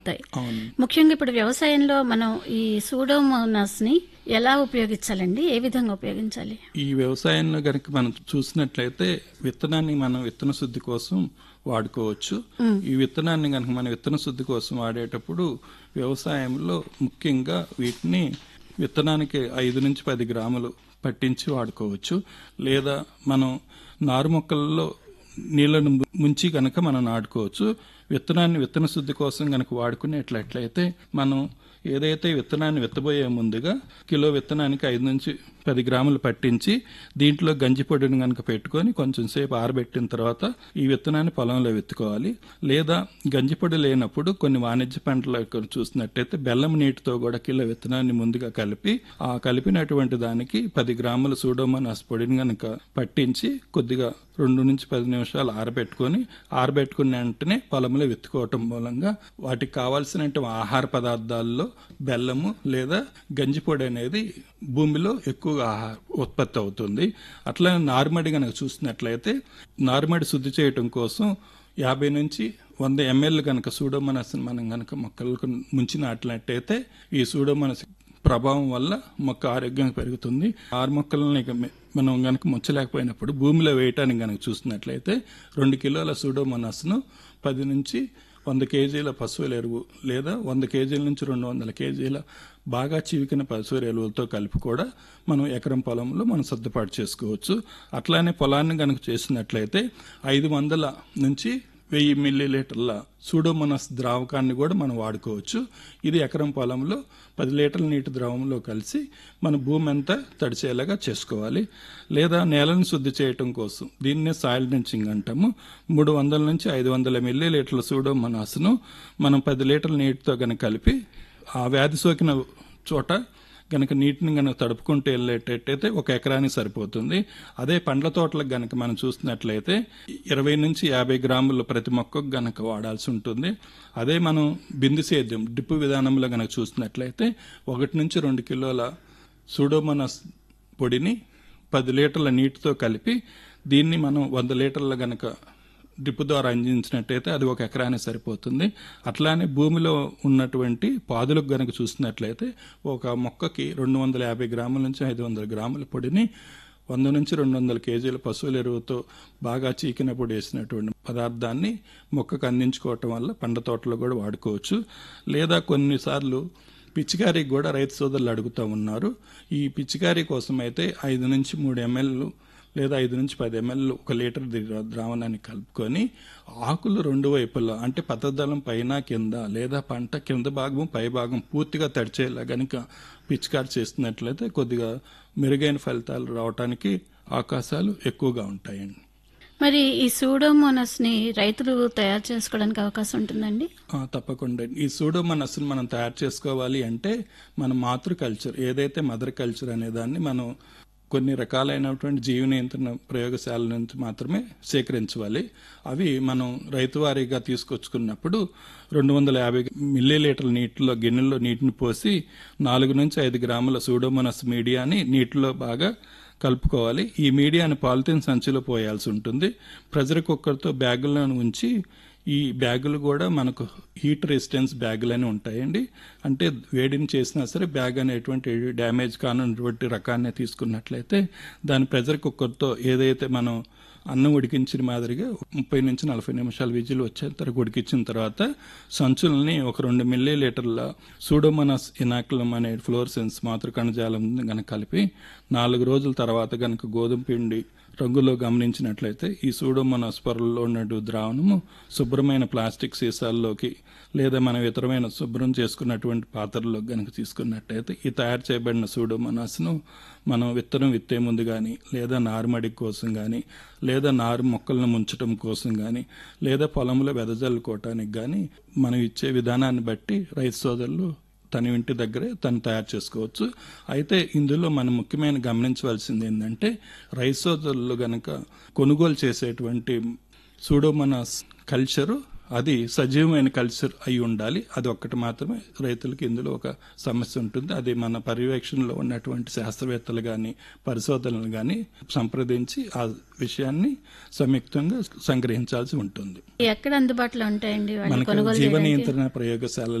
అవుతాయి అవును ముఖ్యంగా ఇప్పుడు వ్యవసాయంలో మనం ఈ సూడోమోనాస్ ని ఎలా ఉపయోగించాలండి ఏ విధంగా ఉపయోగించాలి ఈ వ్యవసాయంలో గనుక మనం చూసినట్లయితే విత్తనాన్ని మనం విత్తన శుద్ధి కోసం వాడుకోవచ్చు ఈ విత్తనాన్ని గనుక మనం విత్తన శుద్ధి కోసం వాడేటప్పుడు వ్యవసాయంలో ముఖ్యంగా వీటిని విత్తనానికి ఐదు నుంచి పది గ్రాములు పట్టించి వాడుకోవచ్చు లేదా మనం నారు మొక్కలలో నీళ్లను ము- ముంచి గనక మనం నాటుకోవచ్చు విత్తనాన్ని విత్తన శుద్ధి కోసం గనక వాడుకునేట్లయితే మనం ఏదైతే విత్తనాన్ని విత్తబోయే ముందుగా కిలో విత్తనానికి ఐదు నుంచి పది గ్రాములు పట్టించి దీంట్లో గంజి పొడిని కనుక పెట్టుకొని కొంచెం సేపు ఆరబెట్టిన తర్వాత ఈ విత్తనాన్ని పొలంలో విత్తుకోవాలి లేదా గంజి పొడి లేనప్పుడు కొన్ని వాణిజ్య పంటలు ఇక్కడ చూసినట్టయితే బెల్లం నీటితో కూడా కిలో విత్తనాన్ని ముందుగా కలిపి ఆ కలిపినటువంటి దానికి పది గ్రాముల సూడోమోనాస్ పొడిని కనుక పట్టించి కొద్దిగా రెండు నుంచి పది నిమిషాలు ఆరబెట్టుకొని ఆరబెట్టుకున్న వెంటనే పొలంలో విత్తుకోవటం మూలంగా వాటికి కావాల్సిన ఆహార పదార్థాల్లో బెల్లము లేదా గంజి పొడి అనేది భూమిలో ఎక్కువగా ఆహార ఉత్పత్తి అవుతుంది అట్లనే నారుమడి కనుక చూసినట్లయితే నారుమడి శుద్ధి చేయటం కోసం యాభై నుంచి వంద ఎంఎల్ కనుక సూడోమనస్ మనం కనుక మొక్కలకు ముంచి నాటినట్టయితే ఈ సూడోమనస్ ప్రభావం వల్ల మొక్క ఆరోగ్యంగా పెరుగుతుంది ఆరు మొక్కలను ఇక మె- మనం గనక ముంచలేకపోయినప్పుడు భూమిలో వేయటానికి గనక చూసినట్లయితే రెండు కిలోల సూడోమోనాస్ను పది నుంచి వంద కేజీల పశువుల ఎరువు లేదా వంద కేజీల నుంచి రెండు వందల కేజీల బాగా చివికిన పశువుల ఎరువులతో కలిపి కూడా మనం ఎకరం పొలంలో మనం సర్దుబాటు చేసుకోవచ్చు అట్లానే పొలాన్ని గనక చేసినట్లయితే ఐదు వందల నుంచి వెయ్యి మిల్లీ లీటర్ల సూడోమోనాస్ ద్రావకాన్ని కూడా మనం వాడుకోవచ్చు ఇది ఎకరం పొలంలో పది లీటర్ల నీటి ద్రవంలో కలిసి మన భూమి అంతా తడిచేలాగా చేసుకోవాలి లేదా నేలను శుద్ధి చేయటం కోసం దీన్నే సాయిల్ డెన్సింగ్ అంటాము మూడు వందల నుంచి ఐదు వందల మిల్లీ లీటర్ల సూడోమోనాస్ను మనం పది లీటర్ల నీటితో కనుక కలిపి ఆ వ్యాధి సోకిన చోట గనక నీటిని గనక తడుపుకుంటూ వెళ్ళేటట్టయితే ఒక ఎకరానికి సరిపోతుంది అదే పండ్ల తోటలకు గనక మనం చూసినట్లయితే ఇరవై నుంచి యాభై గ్రాములు ప్రతి మొక్కకు గనక వాడాల్సి ఉంటుంది అదే మనం బిందు సేద్యం డ్రిప్ విధానంలో గనక చూసినట్లయితే ఒకటి నుంచి రెండు కిలోల సూడోమోనాస్ పొడిని పది లీటర్ల నీటితో కలిపి దీన్ని మనం వంద లీటర్ల గనక డ్రిప్ ద్వారా అందించినట్టయితే అది ఒక ఎకరానికి సరిపోతుంది అట్లానే భూమిలో ఉన్నటువంటి పాదులకు గనక చూసినట్లయితే ఒక మొక్కకి రెండు వందల యాభై గ్రాముల నుంచి ఐదు వందల గ్రాముల పొడిని వంద నుంచి రెండు వందల కేజీల పశువుల ఎరువుతో బాగా చీకినప్పుడు వేసినటువంటి పదార్థాన్ని మొక్కకు అందించుకోవటం వల్ల పండ్ల తోటలో కూడా వాడుకోవచ్చు లేదా కొన్నిసార్లు పిచికారీకి కూడా రైతు సోదరులు అడుగుతూ ఉన్నారు ఈ పిచికారీ కోసం అయితే ఐదు నుంచి మూడు ఎంఎల్ లేదా ఐదు నుంచి పది ఎంఎల్ ఒక లీటర్ ది- ద్రావణాన్ని కలుపుకొని ఆకులు రెండు వైపులా అంటే పతదళం పైన కింద లేదా పంట కింద భాగం పై భాగం పూర్తిగా తడిచేలా గనుక పిచికారి చేస్తున్నట్లయితే కొద్దిగా మెరుగైన ఫలితాలు రావడానికి అవకాశాలు ఎక్కువగా ఉంటాయండి మరి ఈ సూడోమోనాస్ ని రైతులు తయారు చేసుకోవడానికి అవకాశం ఉంటుందండి ఆ, తప్పకుండా ఈ సూడోమనస్సును మనం తయారు చేసుకోవాలి అంటే మన మాతృ కల్చర్ ఏదైతే మదర్ కల్చర్ అనే దాన్ని మనం కొన్ని రకాలైనటువంటి జీవ నియంత్రణ ప్రయోగశాల నుంచి మాత్రమే సేకరించాలి అవి మనం రైతువారీగా తీసుకొచ్చుకున్నప్పుడు రెండు వందల యాభై మిల్లీ లీటర్ల నీటిలో గిన్నెల్లో నీటిని పోసి నాలుగు నుంచి ఐదు గ్రాముల సూడోమోనస్ మీడియాని నీటిలో బాగా కలుపుకోవాలి ఈ మీడియాని పాలిథిన్ సంచిలో పోయాల్సి ఉంటుంది ప్రెజర్ కుక్కర్తో బ్యాగుల్లో ఉంచి ఈ బ్యాగులు కూడా మనకు హీట్ రెసిస్టెన్స్ బ్యాగులు అని ఉంటాయండి అంటే వేడిని చేసినా సరే బ్యాగ్ అనేటువంటి డ్యామేజ్ కానటువంటి రకాన్ని తీసుకున్నట్లయితే దాని ప్రెజర్ కుక్కర్తో ఏదైతే మనం అన్నం ఉడికించిన మాదిరిగా ముప్పై నుంచి నలభై నిమిషాలు విజిల్ వచ్చేంత వరకు ఉడికించిన తర్వాత సంచుల్ని ఒక రెండు మిల్లీ లీటర్ల సూడోమోనాస్ ఇనాకులం అనే ఫ్లోర్సెన్స్ మాతృ కణజాలం గనక కలిపి నాలుగు రోజుల తర్వాత గనక గోధుమ పిండి రంగులో గమనించినట్లయితే ఈ సూడోమోనాస్ పొరల్లో ఉన్న ద్రావణము శుభ్రమైన ప్లాస్టిక్ సీసాల్లోకి లేదా మనం ఇతరమైన శుభ్రం చేసుకున్నటువంటి పాత్రల్లోకి గనక తీసుకున్నట్టయితే ఈ తయారు చేయబడిన సూడోమోనాస్ను మనం విత్తనం విత్తే ముందు కానీ లేదా నారుమడి కోసం కానీ లేదా నారు మొక్కలను ముంచడం కోసం కానీ లేదా పొలంలో వెదజల్లుకోవటానికి కానీ మనం ఇచ్చే విధానాన్ని బట్టి రైతు సోదరులు తన ఇంటి దగ్గరే తను తయారు చేసుకోవచ్చు అయితే ఇందులో మనం ముఖ్యమైన గమనించవలసింది ఏంటంటే రైస్ సోదరులు గనక కొనుగోలు చేసేటువంటి సూడోమోనాస్ కల్చరు అది సజీవమైన కల్చర్ అయి ఉండాలి అది ఒక్కటి మాత్రమే రైతులకి ఇందులో ఒక సమస్య ఉంటుంది అది మన పర్యవేక్షణలో ఉన్నటువంటి శాస్త్రవేత్తలు గాని పరిశోధనలు గాని సంప్రదించి ఆ విషయాన్ని సంయుక్తంగా సంగ్రహించాల్సి ఉంటుంది ఎక్కడ అందుబాటులో ఉంటాయండి వాళ్ళు మనకు కొనుగోలు జీవ చేయడానికి నియంత్రణ ప్రయోగశాల